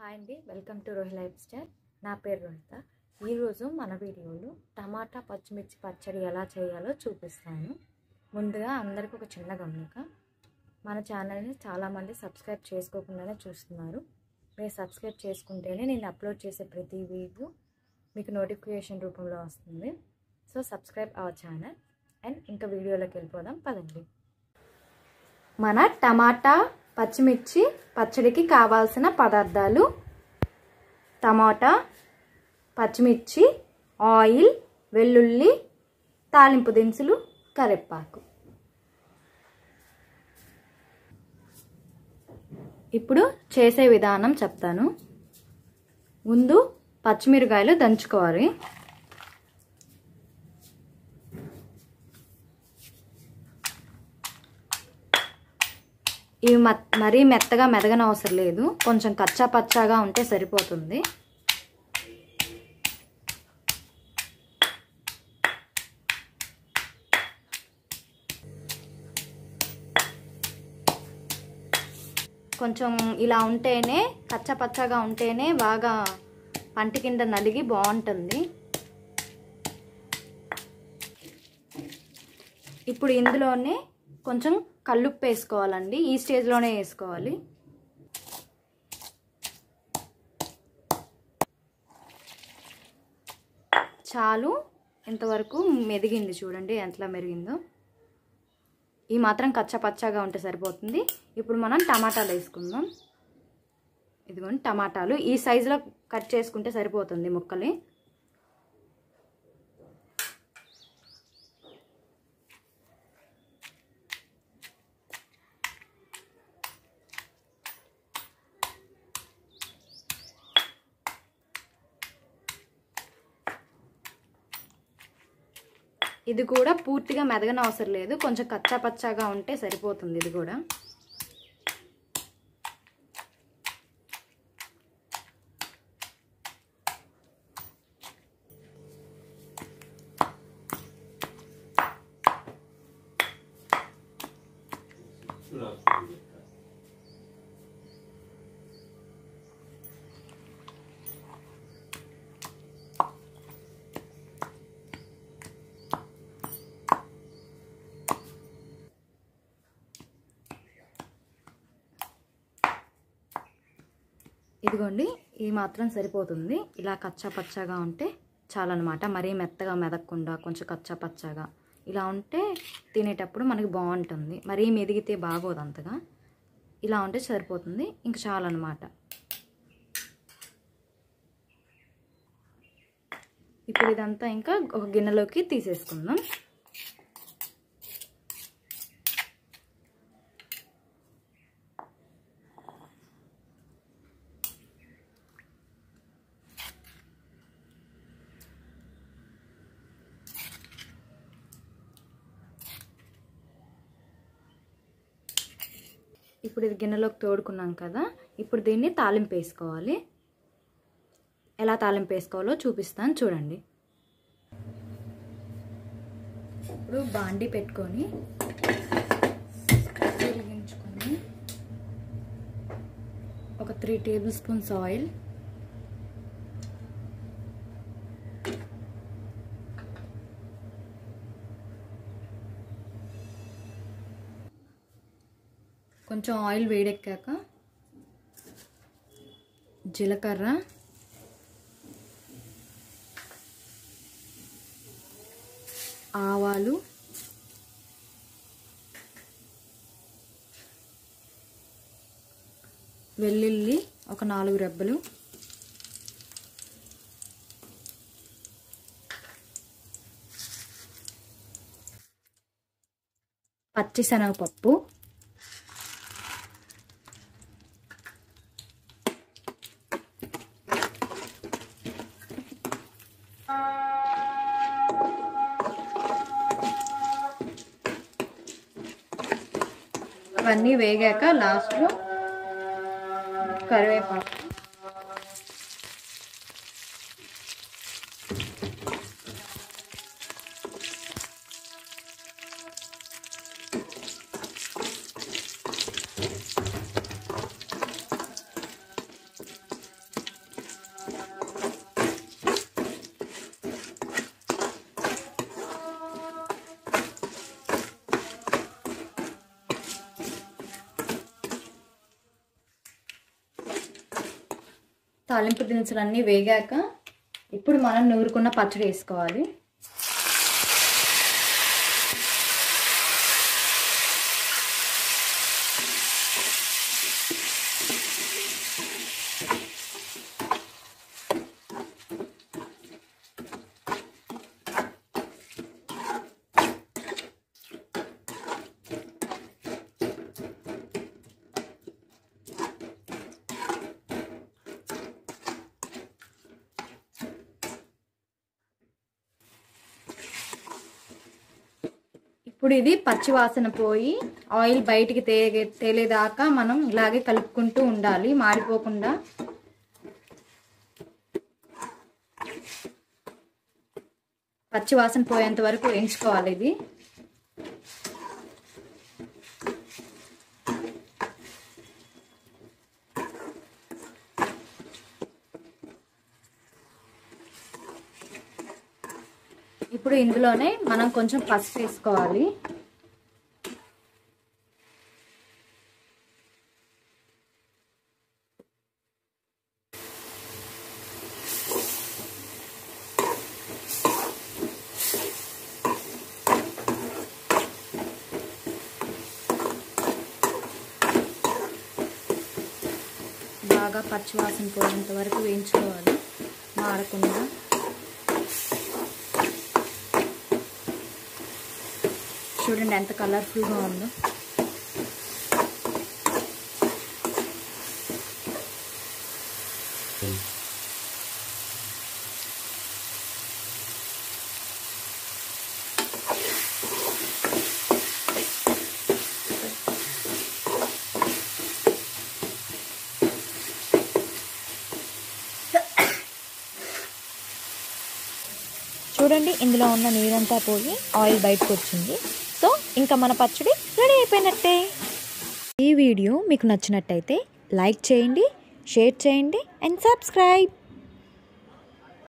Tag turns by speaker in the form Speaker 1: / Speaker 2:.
Speaker 1: hi అండి welcome to Rohil lifestyle నా పేరు రోహిత ఈరోజు మన వీడియోలో టమాటా పచ్చిమిర్చి పచ్చడి ఎలా చేయాలో చూపిస్తాను ముందుగా అందరికీ ఒక చిన్న గమనిక మన ఛానల్ని చాలామంది సబ్స్క్రైబ్ చేసుకోకుండానే చూస్తున్నారు మీరు సబ్స్క్రైబ్ చేసుకుంటేనే నేను అప్లోడ్ చేసే ప్రతి వీడియో మీకు నోటిఫికేషన్ రూపంలో వస్తుంది so subscribe our channel and ఇంకా వీడియోలోకి వెళ్ళిపోదాం పదండి మన టమాటా పచ్చిమిర్చి పచ్చడికి కావాల్సిన పదార్థాలు టమాటా పచ్చిమిర్చి ఆయిల్ వెల్లుల్లి తాలింపు దినుసులు కరివేపాకు ఇప్పుడు చేసే విధానం చెప్తాను ముందు పచ్చిమిరకాయలు దంచుకోవాలి ఇవి మరీ మెత్తగా మెదగన అవసరం లేదు కొంచెం కచ్చా పచ్చాగా ఉంటే సరిపోతుంది కొంచెం ఇలా ఉంటేనే కచ్చా పచ్చగా ఉంటేనే బాగా పంట కింద నలిగి బాగుంటుంది ఇప్పుడు ఇందులోనే కొంచెం కల్లుప్పు వేసుకోవాలండి ఈ స్టేజ్లోనే వేసుకోవాలి చాలు ఇంతవరకు మెదిగింది చూడండి ఎంతలా మెరిగిందో ఈ మాత్రం కచ్చా పచ్చాగా ఉంటే సరిపోతుంది ఇప్పుడు మనం టమాటాలు వేసుకుందాం ఇదిగోండి టమాటాలు ఈ సైజులో కట్ చేసుకుంటే సరిపోతుంది ముక్కలు ఇది కూడా పూర్తిగా మెదగన అవసరం లేదు కొంచెం కచ్చా పచ్చాగా ఉంటే సరిపోతుంది ఇది కూడా ఇదిగోండి ఇది మాత్రం సరిపోతుంది ఇలా కచ్చా పచ్చాగా ఉంటే చాలన్నమాట మరీ మెత్తగా మెదక్కుండా కొంచెం కచ్చా పచ్చాగా ఇలా ఉంటే తినేటప్పుడు మనకి బాగుంటుంది మరీ మెదిగితే బాగోదు అంతగా ఇలా ఉంటే సరిపోతుంది ఇంక చాలన్నమాట ఇప్పుడు ఇదంతా ఇంకా ఒక గిన్నెలోకి తీసేసుకుందాం ఇప్పుడు ఇది గిన్నెలోకి తోడుకున్నాం కదా ఇప్పుడు దీన్ని తాలింపు వేసుకోవాలి ఎలా తాలింపు వేసుకోవాలో చూపిస్తాను చూడండి ఇప్పుడు బాండి పెట్టుకొని వెలిగించుకొని ఒక త్రీ టేబుల్ స్పూన్స్ ఆయిల్ కొంచెం ఆయిల్ వేడెక్కాక జీలకర్ర ఆవాలు వెల్లుల్లి ఒక నాలుగు రెబ్బలు పచ్చిశనగపప్పు అవన్నీ వేగాక లాస్ట్లో కరివేపాకు తాలింపు దినుసులు అన్నీ వేగాక ఇప్పుడు మనం నూరుకున్న పచ్చడి వేసుకోవాలి ఇప్పుడు ఇది పచ్చి వాసన పోయి ఆయిల్ బయటికి తే తేలేదాకా మనం ఇలాగే కలుపుకుంటూ ఉండాలి మాడిపోకుండా పచ్చి వాసన పోయేంత వరకు వేయించుకోవాలి ఇది ఇప్పుడు ఇందులోనే మనం కొంచెం పసుపు వేసుకోవాలి బాగా పచ్చివాసన పోయేంత వరకు వేయించుకోవాలి మాడకుండా చూడండి ఎంత కలర్ఫుల్గా ఉందో చూడండి ఇందులో ఉన్న నీరంతా పోయి ఆయిల్ బయటకు వచ్చింది సో ఇంకా మన పచ్చడి రెడీ అయిపోయినట్టే ఈ వీడియో మీకు నచ్చినట్టయితే లైక్ చేయండి షేర్ చేయండి అండ్ సబ్స్క్రైబ్